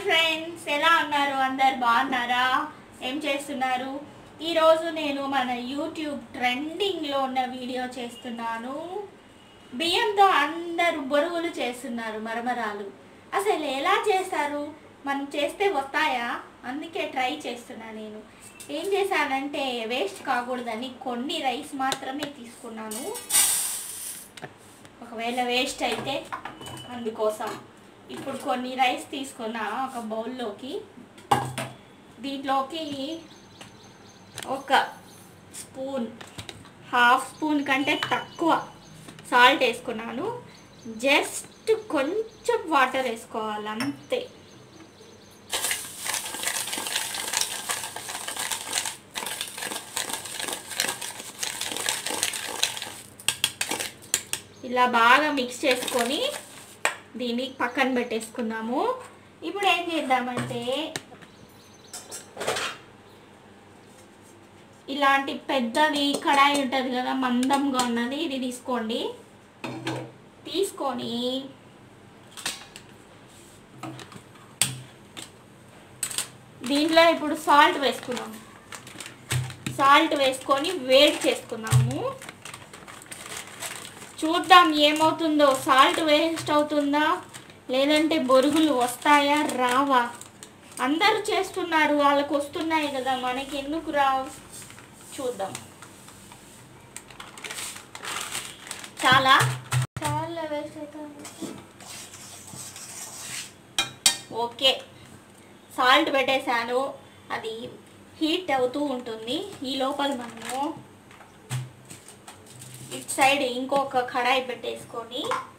Friends ఎలా ఉన్నారు అందరు బాగున్నారా ఏం చేస్తున్నారు ఈరోజు నేను మన యూట్యూబ్ ట్రెండింగ్లో ఉన్న వీడియో చేస్తున్నాను బియ్యంతో అందరూ బొరుగులు చేస్తున్నారు మరమరాలు అసలు ఎలా చేస్తారు మనం చేస్తే వస్తాయా అందుకే ట్రై చేస్తున్నా నేను ఏం చేశానంటే వేస్ట్ కాకూడదని కొన్ని రైస్ మాత్రమే తీసుకున్నాను ఒకవేళ వేస్ట్ అయితే అందుకోసం ఇప్పుడు కొన్ని రైస్ తీసుకున్నా ఒక బౌల్లోకి దీంట్లోకి ఒక స్పూన్ హాఫ్ స్పూన్ కంటే తక్కువ సాల్ట్ వేసుకున్నాను జస్ట్ కొంచెం వాటర్ వేసుకోవాలి అంతే ఇలా బాగా మిక్స్ చేసుకొని దీన్ని పక్కన పెట్టేసుకుందాము ఇప్పుడు ఏం చేద్దామంటే ఇలాంటి పెద్దది కడాయి ఉంటుంది కదా మందంగా ఉన్నది ఇది తీసుకోండి తీసుకొని దీంట్లో ఇప్పుడు సాల్ట్ వేసుకుందాం సాల్ట్ వేసుకొని వేడి చేసుకుందాము చూద్దాం ఏమవుతుందో సాల్ట్ వేస్ట్ అవుతుందా లేదంటే బొరుగులు వస్తాయా రావా అందరూ చేస్తున్నారు వాళ్ళకు వస్తున్నాయి కదా మనకి ఎందుకు రావు చూద్దాం చాలా చాలా వేస్ట్ అవుతుంది ఓకే సాల్ట్ పెట్టేశాను అది హీట్ అవుతూ ఉంటుంది ఈ లోపల మనము ఇటు సైడ్ ఇంకొక కడాయి పెట్టేసుకొని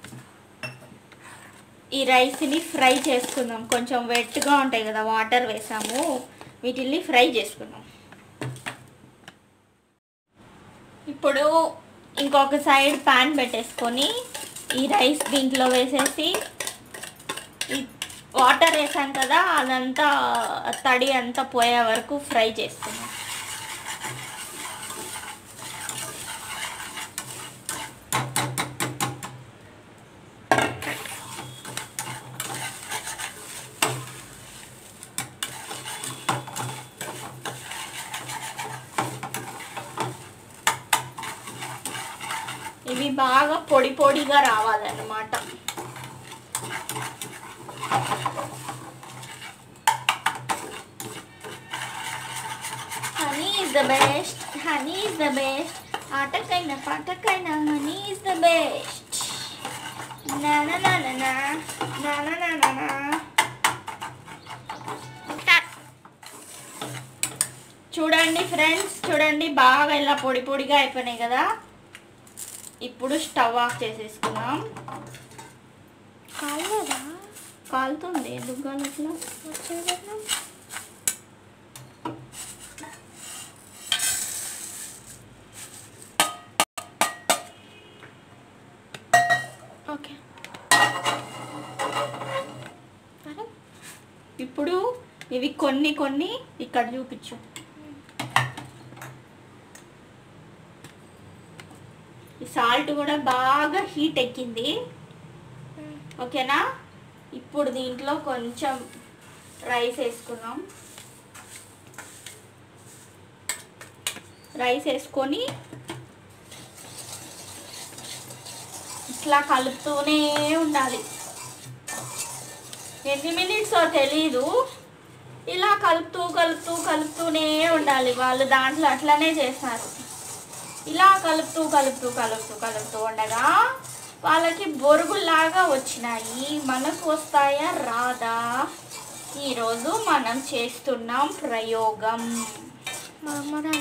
ఈ రైస్ని ఫ్రై చేసుకుందాం కొంచెం వెట్గా ఉంటాయి కదా వాటర్ వేసాము వీటిల్ని ఫ్రై చేసుకుందాం ఇప్పుడు ఇంకొక సైడ్ ప్యాన్ పెట్టేసుకొని ఈ రైస్ దీంట్లో వేసేసి ఈ వాటర్ వేసాం కదా అదంతా తడి అంతా పోయే వరకు ఫ్రై చేసుకున్నాం ఇవి బాగా పొడి పొడిగా రావాలన్నమాట honey is the best honey is the best ఆటకైనా పాటకైనా హనీ ఇస్ ద బెస్ట్ నా నా నా నా నా నా నా నా నా నా టక్. చూడండి ఫ్రెండ్స్ చూడండి బాగా ఇలా పొడి పొడిగా అయిపోయినాయి కదా ఇప్పుడు స్టవ్ ఆఫ్ చేసేసుకుందాం కాలేదా కాలుతుంది ఎందుకు కాలట్లా వచ్చేదా ఓకే అరే ఇప్పుడు ఇవి కొన్ని కొన్ని ఇక్కడ చూపించు ఈ సాల్ట్ కూడా బాగా హీట్ ఎక్కింది ఓకేనా ఇప్పుడు దీంట్లో కొంచెం రైస్ వేసుకుందాం రైస్ వేసుకొని ఇట్లా కలుపుతూనే ఉండాలి ఎన్ని మినిట్స్ తెలీదు ఇలా కలుపుతూ కలుపుతూ కలుపుతూనే ఉండాలి వాళ్ళు దాంట్లో అట్లనే చేస్తారు ఇలా కలుపుతూ కలుపుతూ కలుపుతూ కలుపుతూ ఉండగా వాళ్ళకి బొరుగులాగా వచ్చినాయి మనకు వస్తాయా రాదా ఈరోజు మనం చేస్తున్నాం ప్రయోగం మరమరా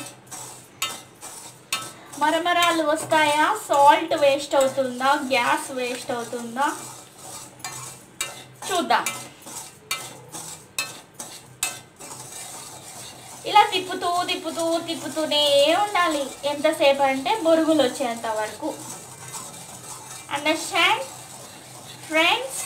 మరమరాలు వస్తాయా సాల్ట్ వేస్ట్ అవుతుందా గ్యాస్ వేస్ట్ అవుతుందా చూద్దాం ఇలా తిప్పుతూ తిప్పుతూ తిప్పుతూనే ఉండాలి ఎంతసేపు అంటే బొరుగులు వచ్చేంత వరకు అండర్స్టాండ్ ఫ్రెండ్స్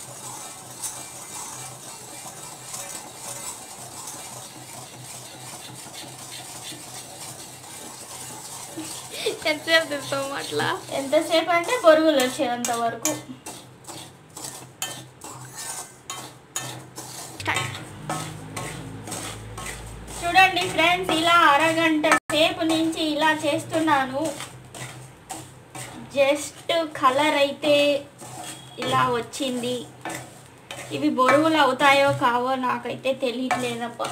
ఎంతసేపు తిప్పుతాము అట్లా ఎంతసేపు అంటే బొరుగులు వచ్చేంత వరకు చూడండి ఫ్రెండ్స్ ఇలా అరగంట సేపు నుంచి ఇలా చేస్తున్నాను జస్ట్ కలర్ అయితే ఇలా వచ్చింది ఇవి బొరుగులు అవుతాయో కావో నాకైతే తెలియట్లేదబ్బా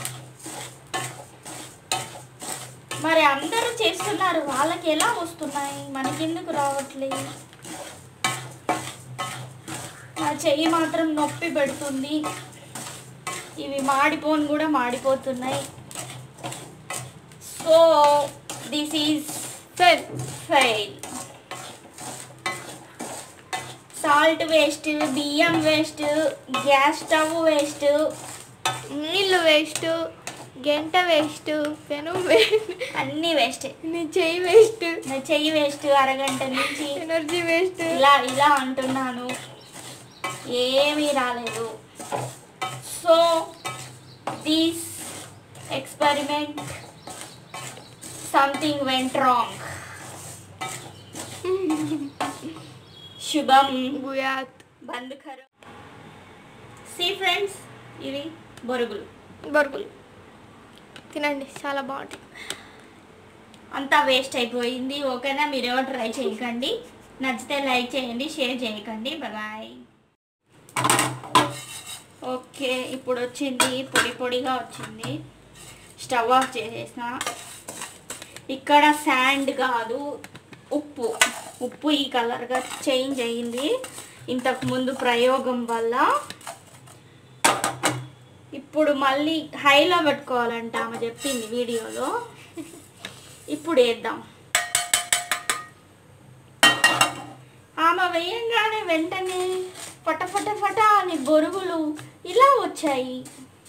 మరి అందరూ చేస్తున్నారు వాళ్ళకి ఎలా వస్తున్నాయి మనకెందుకు రావట్లేదు నా చెయ్యి మాత్రం నొప్పి పెడుతుంది ఇవి మాడిపోను కూడా మాడిపోతున్నాయి so this is fail fail salt waste బియ్యం వేస్ట్ గ్యాస్ స్టవ్ వేస్ట్ నీళ్ళు వేస్ట్ గంట వేస్ట్ పెను వేస్ట్ అన్నీ వేస్ట్ నీ చెయ్యి వేస్ట్ నా చెయ్యి వేస్ట్ అరగంట నుంచి ఎనర్జీ వేస్ట్ ఇలా ఇలా అంటున్నాను ఏమీ రాలేదు so this experiment something went wrong శుభం గుయాత్ బంద్ కరో సి ఫ్రెండ్స్ ఇవి బొరుగులు బొరుగులు తినండి చాలా బాగుంటాయి అంతా వేస్ట్ అయిపోయింది ఓకేనా మీరు ఎవరు ట్రై చేయకండి నచ్చితే లైక్ చేయండి షేర్ చేయకండి బాయ్ ఓకే ఇప్పుడు వచ్చింది పొడి పొడిగా వచ్చింది స్టవ్ ఆఫ్ చేసేసిన ఇక్కడ శాండ్ కాదు ఉప్పు ఉప్పు ఈ కలర్గా చేంజ్ అయ్యింది ఇంతకు ముందు ప్రయోగం వల్ల ఇప్పుడు మళ్ళీ హైలో పెట్టుకోవాలంట ఆమె చెప్పింది వీడియోలో ఇప్పుడు వేద్దాం ఆమె వేయంగానే వెంటనే ఫట ఫట ఫట అని బొరుగులు ఇలా వచ్చాయి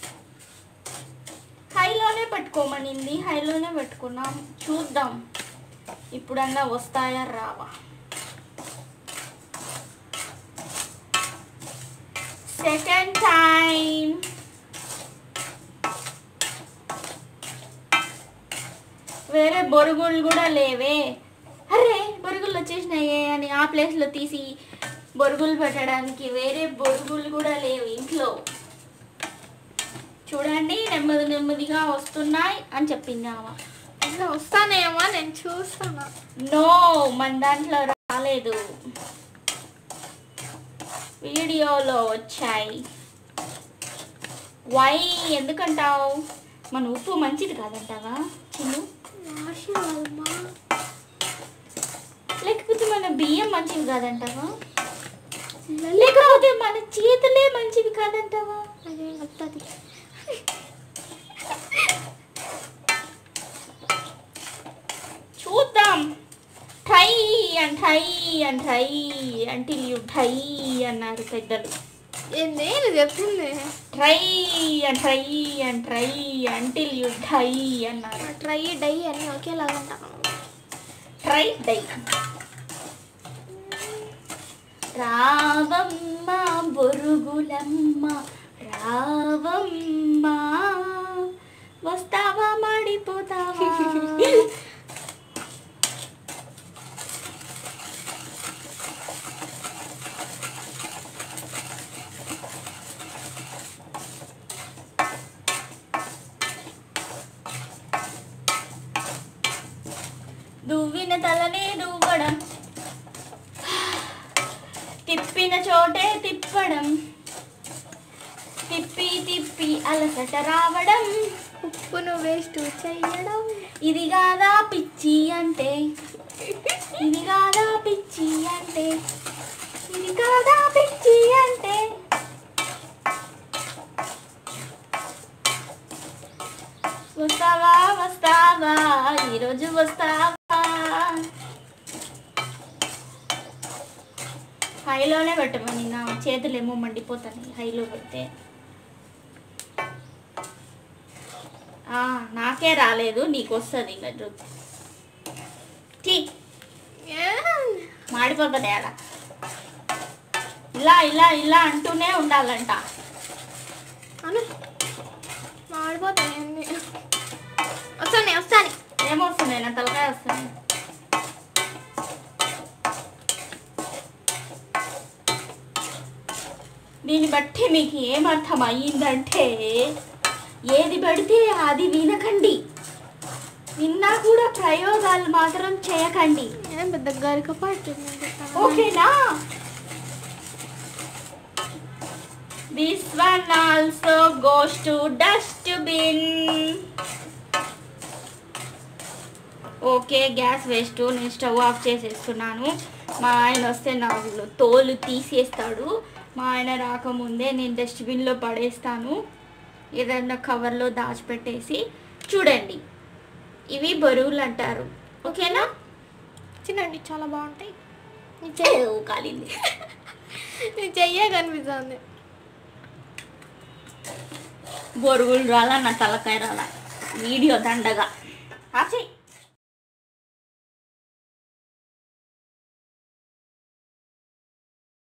హైలోనే పెట్టుకోమనింది హైలోనే పెట్టుకున్నాం చూద్దాం ఇప్పుడన్నా వస్తాయా రావా సెకండ్ టైం వేరే బొరుగులు కూడా లేవే అరే బొరుగులు వచ్చేసినాయే అని ఆ ప్లేస్లో తీసి బొరుగులు పెట్టడానికి వేరే బొరుగులు కూడా లేవు ఇంట్లో చూడండి నెమ్మది నెమ్మదిగా వస్తున్నాయి అని చెప్పింది ఆమె ఇలా వస్తానేమో నేను చూస్తాను నో మన దాంట్లో రాలేదు వీడియోలో వచ్చాయి వై ఎందుకంటావు మన ఉప్పు మంచిది కాదంటావా చిన్ను ఆశీర్వాదమ్మా లేకపోతే మన బియ్యం మంచివి కాదంటావా లేకపోతే మన చేతులే మంచివి కాదంటావా అదే వస్తుంది చూద్దాం try and try and try until you try అన్నారు పెద్దలు ఏంది నేను చెప్తుంది try and try and try until you try అన్నారు ట్రై డై అన్ని ఒకేలాగా ఉంటాను ట్రై డై రావమ్మ బొరుగులమ్మ రావమ్మ వస్తావా మాడిపోతావా దువ్విన తలనే దువ్వడం తిప్పిన చోటే తిప్పడం తిప్పి తిప్పి అలసట రావడం ఉప్పును వేస్ట్ చెయ్యడం ఇది కాదా పిచ్చి అంటే ఇది కాదా పిచ్చి అంటే ఇది కాదా పిచ్చి అంటే వస్తావా వస్తావా ఈరోజు వస్తావా హైలోనే పెట్టమని నా చేతులు ఏమో మండిపోతాయి హైలో పెడితే ఆ, నాకే రాలేదు నీకు వస్తుంది ఇంకా చూడు. టీ మాడిపోతుంది అలా ఇలా ఇలా ఇలా అంటూనే ఉండాలంట అను మాడిపోతాయి అన్ని వస్తాను వస్తాను ఏమొస్తుంది నా తలకాయ వస్తుంది దీన్ని బట్టి మీకు ఏమర్థం అయ్యిందంటే ఏది పడితే అది వినకండి విన్నా కూడా ప్రయోగాలు మాత్రం చేయకండి ఏం పెద్ద గరిక పట్టింది ఓకేనా this one also goes to dustbin okay gas waste నేను స్టవ్ ఆఫ్ చేసేస్తున్నాను మా ఆయన వస్తే నాకు తోలు తీసేస్తాడు మా ఆయన రాకముందే నేను డస్ట్బిన్లో పడేస్తాను ఏదన్నా కవర్లో దాచిపెట్టేసి చూడండి ఇవి బరువులు అంటారు ఓకేనా చిన్నండి చాలా బాగుంటాయి నీ ఏ, చెయ్యి కాలింది నీ చెయ్యే కనిపిస్తుంది బొరుగులు రాలా నా తలకాయ రాలా వీడియో దండగా ఆచి